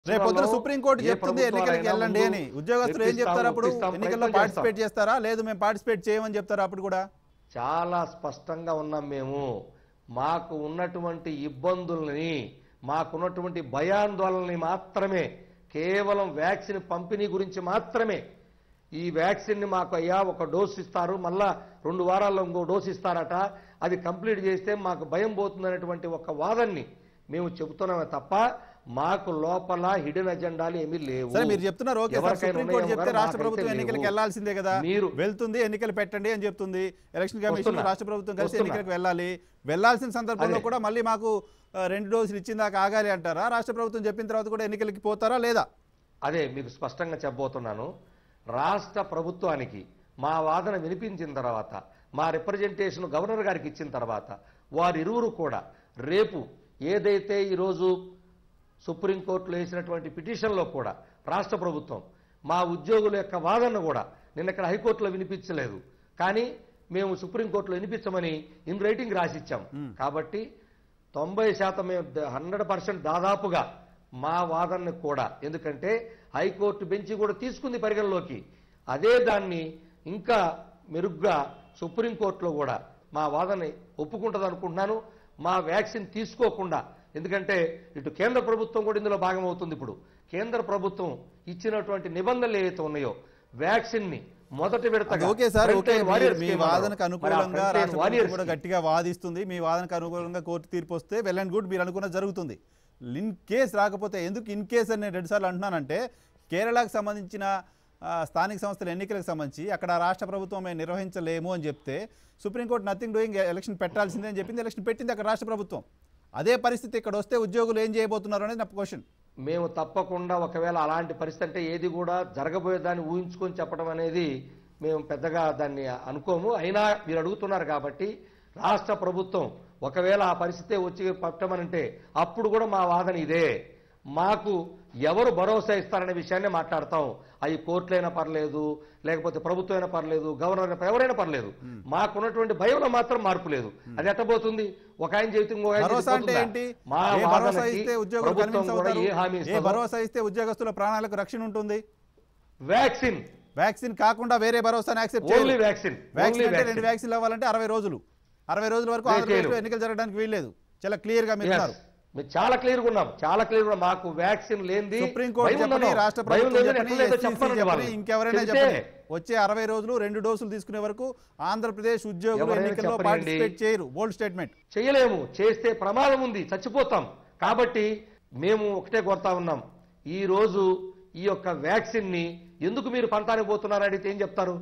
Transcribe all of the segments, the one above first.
రేపు పొద్దున రాష్ట్రాల్లో సుప్రీంకోర్టు ఏ చెప్తుంది ఎన్నికలకి ప్రభుత్వాలైనా వెళ్ళండి అని ముందు ఉద్యోగస్తులు ఏం తెప్పిస్తాం, చెప్తారు అప్పుడు ఒప్పిస్తాం, ఎన్నికల్లో ప్రయత్నం పార్టిసిపేట్ చేస్తారా లేదు మేము పార్టిసిపేట్ చేయమని చెప్తారా అప్పుడు కూడా చాలా స్పష్టంగా ఉన్నాం మేము మాకు ఉన్నటువంటి ఇబ్బందుల్ని మాకున్నటువంటి భయాందోళనని మాత్రమే కేవలం వ్యాక్సిన్ పంపిణీ గురించి మాత్రమే ఈ వ్యాక్సిన్ని మాకు అయ్యా ఒక డోస్ ఇస్తారు మళ్ళా రెండు వారాల్లో ఇంకో డోస్ ఇస్తారట అది కంప్లీట్ చేస్తే మాకు భయం పోతుందనేటువంటి ఒక వాదన్ని మేము చెబుతున్నామే తప్ప మాకు లోపల హిడెన్ అజెండాలు ఏమీ లేవు సరే మీరు చెప్తున్నారు ఓకే సార్ ఎవరికైనా సుప్రీంకోర్టు ఉన్నాయో చెప్తే కానీ రాష్ట్ర మాకైతే ప్రభుత్వం లేవు. ఎన్నికలకు వెళ్లాల్సిందే కదా మీరు వెళ్తుంది ఎన్నికలు పెట్టండి అని చెప్తుంది ఎలక్షన్ కమిషన్ వస్తున్నా. రాష్ట్ర ప్రభుత్వం కలిసి వస్తున్నా. ఎన్నికలకు వెళ్ళాలి వెళ్లాల్సిన సందర్భంలో అదే. కూడా మళ్ళీ మాకు ఆ, రెండు డోసులు ఇచ్చిన దాకా ఆగాలి అంటారా రాష్ట్ర ప్రభుత్వం చెప్పిన తర్వాత కూడా ఎన్నికలకి పోతారా లేదా అదే మీకు స్పష్టంగా చెప్పబోతున్నాను రాష్ట్ర ప్రభుత్వానికి మా వాదన వినిపించిన తర్వాత మా రిప్రజెంటేషన్ గవర్నర్ గారికి ఇచ్చిన తర్వాత వారిరువురు కూడా రేపు ఏదైతే ఈరోజు సుప్రీంకోర్టులో వేసినటువంటి పిటిషన్లో కూడా రాష్ట్ర ప్రభుత్వం మా ఉద్యోగుల యొక్క వాదన కూడా నిన్న ఇక్కడ హైకోర్టులో వినిపించలేదు కానీ మేము సుప్రీంకోర్టులో వినిపించమని ఇన్ రైటింగ్ రాసిచ్చాం కాబట్టి తొంభై శాతం మేము హండ్రెడ్ పర్సెంట్ దాదాపుగా మా వాదనని కూడా ఎందుకంటే హైకోర్టు బెంచి కూడా తీసుకుంది పరిగణలోకి అదే దాన్ని ఇంకా మెరుగ్గా సుప్రీంకోర్టులో కూడా మా వాదన ఒప్పుకుంటుంది అనుకుంటున్నాను మా వ్యాక్సిన్ తీసుకోకుండా ఎందుకంటే ఇటు కేంద్ర ప్రభుత్వం కూడా ఇందులో భాగమవుతుంది ఇప్పుడు కేంద్ర ప్రభుత్వం ఇచ్చినటువంటి నిబంధనలు ఏవైతే ఉన్నాయో వ్యాక్సిన్ ని మొదటి అది విడతగా ఓకే సార్ frontline ఓకే మీ- warriors మీ కి ఏమన్నారు? వాదనకు మరి ఆ అనుకూలంగా frontline రాష్ట్ర ప్రభుత్వం warriors కూడా కి గట్టిగా వాదిస్తుంది మీ వాదనకు అనుకూలంగా కోర్టు తీర్పు వస్తే వెల్ అండ్ గుడ్ మీరు అనుకున్నది జరుగుతుంది ఇన్ కేస్ రాకపోతే ఎందుకు ఇన్ కేస్ అని నేను రెండుసార్లు అంటున్నానంటే కేరళకు సంబంధించిన ఆ, స్థానిక సంస్థల ఎన్నికలకు సంబంధించి అక్కడ రాష్ట్ర ప్రభుత్వం మేము నిర్వహించలేము అని చెప్తే సుప్రీంకోర్టు నథింగ్ డూయింగ్ ఎలక్షన్ పెట్టాల్సిందే అని చెప్పింది ఎలక్షన్ పెట్టింది అక్కడ రాష్ట్ర ప్రభుత్వం అదే పరిస్థితి ఇక్కడ వస్తే ఉద్యోగులు ఏం చేయబోతున్నారు అనేది నా క్వశ్చన్ మేము తప్పకుండా ఒకవేళ అలాంటి పరిస్థితి అంటే ఏది కూడా జరగబోయేదాన్ని ఊహించుకొని చెప్పడం అనేది మేము పెద్దగా దాన్ని అనుకోము అయినా మీరు అడుగుతున్నారు కాబట్టి రాష్ట్ర ప్రభుత్వం ఒకవేళ ఆ పరిస్థితే వచ్చి పట్టమనంటే అప్పుడు కూడా మా వాదన ఇదే మాకు ఎవరు భరోసా ఇస్తారనే విషయాన్ని మాట్లాడతాం అవి కోర్టులైనా పర్లేదు లేకపోతే ప్రభుత్వం అయినా పర్లేదు గవర్నర్ అయినా ఎవరైనా పర్లేదు మాకున్నటువంటి భయంలో మాత్రం మార్పు లేదు అది ఎట్టబోతుంది ఒక ఆయన చెబితే ఇంకో ఆయన భరోసా అంటే చెబితే ఏంటి పోతుందా? మా ఏ భరోసా వాదనకి ఇస్తే ఉద్యోగులు ప్రభుత్వం కన్విన్స్ కూడా అవుతారు ఏ హామీ ఏ ఇస్తుందో భరోసా ఇస్తే ఉద్యోగస్తుల ప్రాణాలకు రక్షణ ఉంటుంది వ్యాక్సిన్ వ్యాక్సిన్ కాకుండా వేరే భరోసాని యాక్సెప్ట్ ఓన్లీ చేయరు వ్యాక్సిన్ వ్యాక్సిన్ ఓన్లీ అంటే రెండు వ్యాక్సిన్లు అవ్వాలంటే అరవై రోజులు అరవై రోజుల వరకు లేదు, ఆంధ్రప్రదేశ్లో చేయరు. ఎన్నికలు జరగడానికి వీల్లేదు చాలా క్లియర్ గా మీరు ఉన్నారు మేము చాలా క్లియర్ గా ఉన్నాం చాలా క్లియర్ గా మాకు వ్యాక్సిన్ లేనిది సుప్రీంకోర్టు భయం చెప్పని ఉందనో. రాష్ట్ర భయం ప్రభుత్వం లేదని చెప్పని ఎట్లా లేదో SEC చెప్పమనండి చెప్పని వాళ్ళని. ఇంకెవరైనా చెప్తే చెప్పని వచ్చే అరవై రోజులు రెండు డోసులు తీసుకునే వరకు ఆంధ్రప్రదేశ్ ఉద్యోగులు ఎవరైనా ఎన్నికల్లో చెప్పనీయండి. పార్టిసిపేట్ చేయరు బోల్డ్ స్టేట్మెంట్ చేయలేము చేస్తే ప్రమాదం ఉంది చచ్చిపోతాం కాబట్టి మేము ఒకటే కోరుతా ఉన్నాం ఈ రోజు ఈ యొక్క వ్యాక్సిన్ ని ఎందుకు మీరు పంతానికి పోతున్నారని అడిగితే ఏం చెప్తారు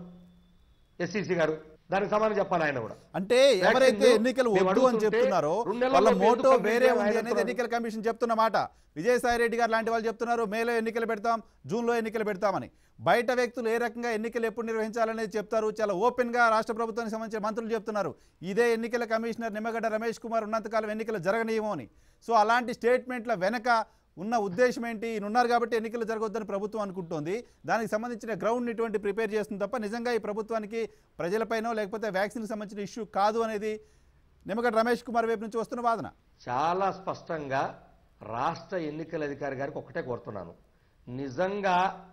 ఎస్సీసీ గారు దానికి సమాధానం చెప్పాలి ఆయన కూడా అంటే Vaccine ఎవరైతే ను ఎన్నికలు మేము వద్దు అని అడుగుతుంటే చెప్తున్నారో రెండు నెలల్లో వాళ్ళ ఎందుకు మోటో complete వేరే చేయాలి ఉంది ఆయన అనేది చెప్తున్నారు. ఎన్నికల కమిషన్ చెప్తున్న మాట విజయసాయి రెడ్డి గారు లాంటి వాళ్ళు చెప్తున్నారు మేలో ఎన్నికలు పెడతాం జూన్లో ఎన్నికలు పెడతామని బయట వ్యక్తులు ఏ రకంగా ఎన్నికలు ఎప్పుడు నిర్వహించాలనేది చెప్తారు చాలా ఓపెన్ గా రాష్ట్ర ప్రభుత్వానికి సంబంధించిన మంత్రులు చెప్తున్నారు ఇదే ఎన్నికల కమిషనర్ నిమ్మగడ్డ రమేష్ కుమార్ ఉన్నంతకాలం ఎన్నికలు జరగనీయమో అని సో అలాంటి స్టేట్మెంట్ల వెనక ఉన్న ఉద్దేశం ఏంటి ఈయన ఉన్నారు కాబట్టి ఎన్నికలు జరగొద్దని ప్రభుత్వం అనుకుంటోంది దానికి సంబంధించిన గ్రౌండ్ ఇటువంటి ప్రిపేర్ చేస్తుంది తప్ప నిజంగా ఈ ప్రభుత్వానికి ప్రజలపైనో లేకపోతే వ్యాక్సిన్కి సంబంధించిన ఇష్యూ కాదు అనేది నిమ్మగడ్డ రమేష్ కుమార్ వైపు నుంచి వస్తున్న వాదన చాలా స్పష్టంగా రాష్ట్ర ఎన్నికల అధికారి గారికి ఒకటే కోరుతున్నాను నిజంగా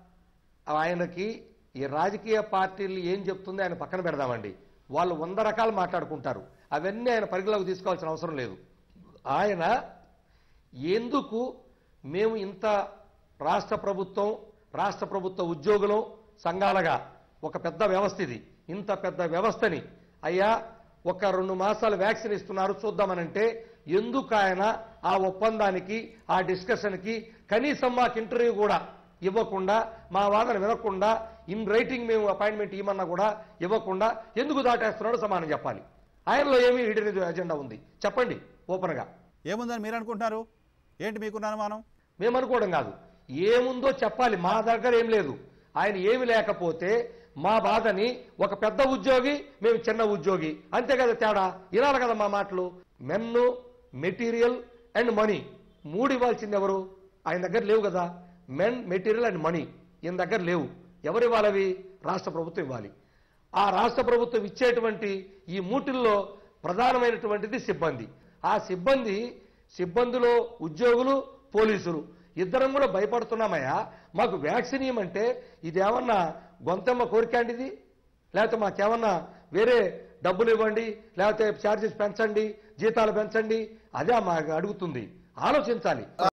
ఆయనకి ఈ రాజకీయ పార్టీలు ఏం చెప్తుంది ఆయన పక్కన పెడదామండి వాళ్ళు వంద రకాలు మాట్లాడుకుంటారు అవన్నీ ఆయన పరిగణలోకి తీసుకోవాల్సిన అవసరం లేదు ఆయన ఎందుకు మేము ఇంత రాష్ట్ర ప్రభుత్వం రాష్ట్ర ప్రభుత్వ ఉద్యోగులు సంఘాలుగా ఒక పెద్ద వ్యవస్థ ఇది ఇంత పెద్ద వ్యవస్థని అయ్యా ఒక రెండు మాసాలు వ్యాక్సిన్ ఇస్తున్నారు చూద్దామనంటే ఎందుకు ఆయన ఆ ఒప్పందానికి ఆ డిస్కషన్కి కనీసం మాకు ఇంటర్వ్యూ కూడా ఇవ్వకుండా మా వాదన వినకుండా ఇన్ రైటింగ్ మేము అపాయింట్మెంట్ ఇవ్వమన్నా కూడా ఇవ్వకుండా ఎందుకు దాటేస్తున్నాడో సమానం చెప్పాలి ఆయనలో ఏమి హిడెన్ అజెండా ఉంది చెప్పండి ఓపెన్గా ఏముందని మీరు అనుకుంటున్నారు ఏంటి మీకున్న అనుమానం మేము అనుకోవడం కాదు ఏముందో చెప్పాలి మా దగ్గర ఏం లేదు ఆయన ఏమి లేకపోతే మా బాధని ఒక పెద్ద ఉద్యోగి మేము చిన్న ఉద్యోగి అంతే కదా తేడా వినాలి కదా మా మాటలు మెన్ను మెటీరియల్ అండ్ మనీ మూడు ఇవ్వాల్సింది ఎవరు ఆయన దగ్గర లేవు కదా మెన్ మెటీరియల్ అండ్ మనీ ఈయన దగ్గర లేవు ఎవరు ఇవ్వాలి అవి రాష్ట్ర ప్రభుత్వం ఇవ్వాలి ఆ రాష్ట్ర ప్రభుత్వం ఇచ్చేటువంటి ఈ మూటిల్లో ప్రధానమైనటువంటిది సిబ్బంది ఆ సిబ్బంది సిబ్బందిలో ఉద్యోగులు పోలీసులు ఇద్దరం కూడా భయపడుతున్నామయ్యా మాకు వ్యాక్సిన్ ఇవ్వమంటే ఇదేమన్నా గొంతమ్మ కోరికండి ఇది లేకపోతే మాకేమన్నా వేరే డబ్బులు ఇవ్వండి లేకపోతే ఛార్జెస్ పెంచండి జీతాలు పెంచండి అదే మాకు అడుగుతుంది ఆలోచించాలి